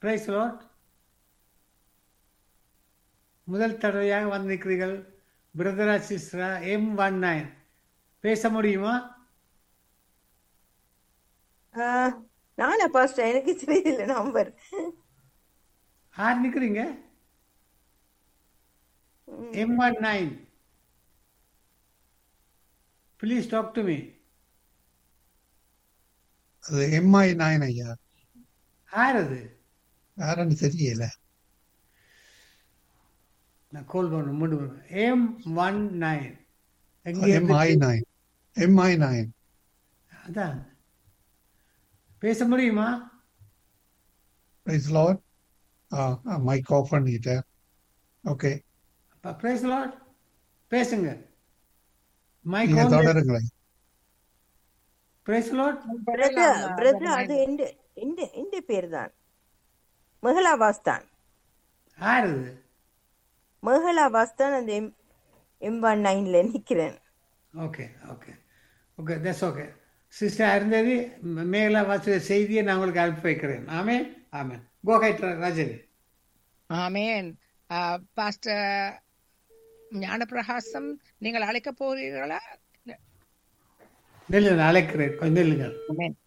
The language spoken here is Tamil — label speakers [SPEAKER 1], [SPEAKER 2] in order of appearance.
[SPEAKER 1] பிரைஸ் லாட் முதல் தடவையாக வந்திருக்கிறீர்கள் பிரதரா சிஸ்டரா எம் ஒன் நைன் பேச முடியுமா
[SPEAKER 2] ஆஹ், நானா பாஸ்டர் எனக்கு தெரியல நம்பர்
[SPEAKER 1] யார் நிற்கிறீங்க M one nine please talk to me
[SPEAKER 3] அது எம்ஐ நைன் ஐயா
[SPEAKER 1] யார் அது
[SPEAKER 3] யாருன்னு தெரியல
[SPEAKER 1] நான் கோல் பண்ண மூணு எம் ஒன் நைன் எங்கே
[SPEAKER 3] எம்ஐ நைன் எம்ஐ நைன்
[SPEAKER 1] அதான் பேச முடியுமா
[SPEAKER 3] பிரைஸ் லார்ட் மைக் ஆஃப் பண்ணிட்டேன் ஓகே
[SPEAKER 1] பிரைஸ் லாட் பேசுங்க மைக்
[SPEAKER 3] நீங்க தொடருங்களேன்
[SPEAKER 1] பிரைஸ் லாட்
[SPEAKER 2] பிரதர் பிரதர் அது எந்த எந்த எந்த பேர் தான் மஹலாவாஸ் தான்
[SPEAKER 1] யார் அது
[SPEAKER 2] மஹலாவாஸ் தான் அந்த எம் எம் ஒன் நைன்ல நிக்கிறேன்
[SPEAKER 1] okay okay okay that's okay sister Arundhati Mekala வாச செய்தியை நான் உங்களுக்கு அனுப்பி வைக்கிறேன் ஆமே ஆமே கோகைட் ரஜினி
[SPEAKER 4] ஆமேன் பாஸ்டர் ஞானப்பிரகாசம் நீங்கள் அழைக்க போகிறீர்களா
[SPEAKER 1] நெல்லுங்க அழைக்கிறேன் கொஞ்சம் நெல்லுங்கள்
[SPEAKER 4] ஆமென்